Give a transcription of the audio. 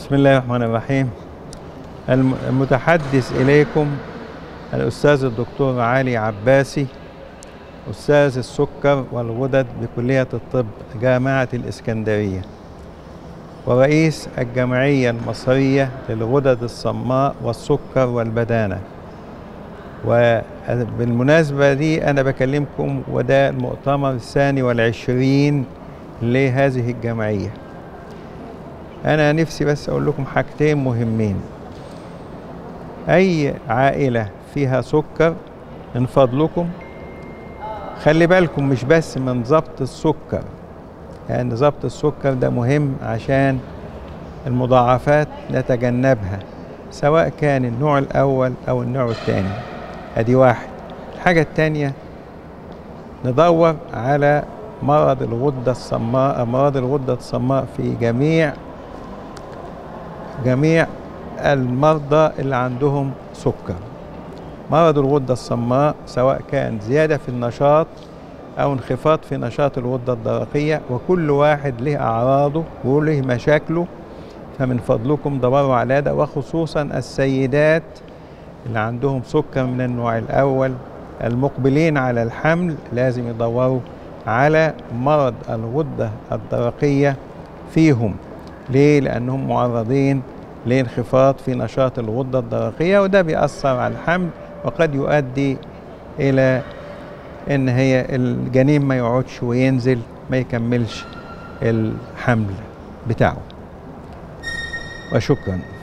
بسم الله الرحمن الرحيم الم- المتحدث إليكم الأستاذ الدكتور علي عباسي أستاذ السكر والغدد بكلية الطب جامعة الإسكندرية ورئيس الجمعية المصرية للغدد الصماء والسكر والبدانة وبالمناسبة دي أنا بكلمكم وده المؤتمر الثاني والعشرين لهذه الجمعية أنا نفسي بس أقول لكم حاجتين مهمين أي عائلة فيها سكر من فضلكم خلي بالكم مش بس من ضبط السكر يعني ضبط السكر ده مهم عشان المضاعفات نتجنبها سواء كان النوع الأول أو النوع الثاني أدي واحد الحاجة التانية ندور على مرض الغدة الصماء أمراض الغدة الصماء في جميع جميع المرضى اللي عندهم سكر مرض الغدة الصماء سواء كان زيادة في النشاط أو انخفاض في نشاط الغدة الدرقية وكل واحد له أعراضه وله مشاكله فمن فضلكم دوروا على ده وخصوصا السيدات اللي عندهم سكر من النوع الأول المقبلين على الحمل لازم يدوروا على مرض الغدة الدرقية فيهم ليه؟ لأنهم معرضين لانخفاض في نشاط الغدة الدرقية وده بيأثر على الحمل وقد يؤدي إلى إن هي الجنين ما يقعدش وينزل ما يكملش الحمل بتاعه وشكرا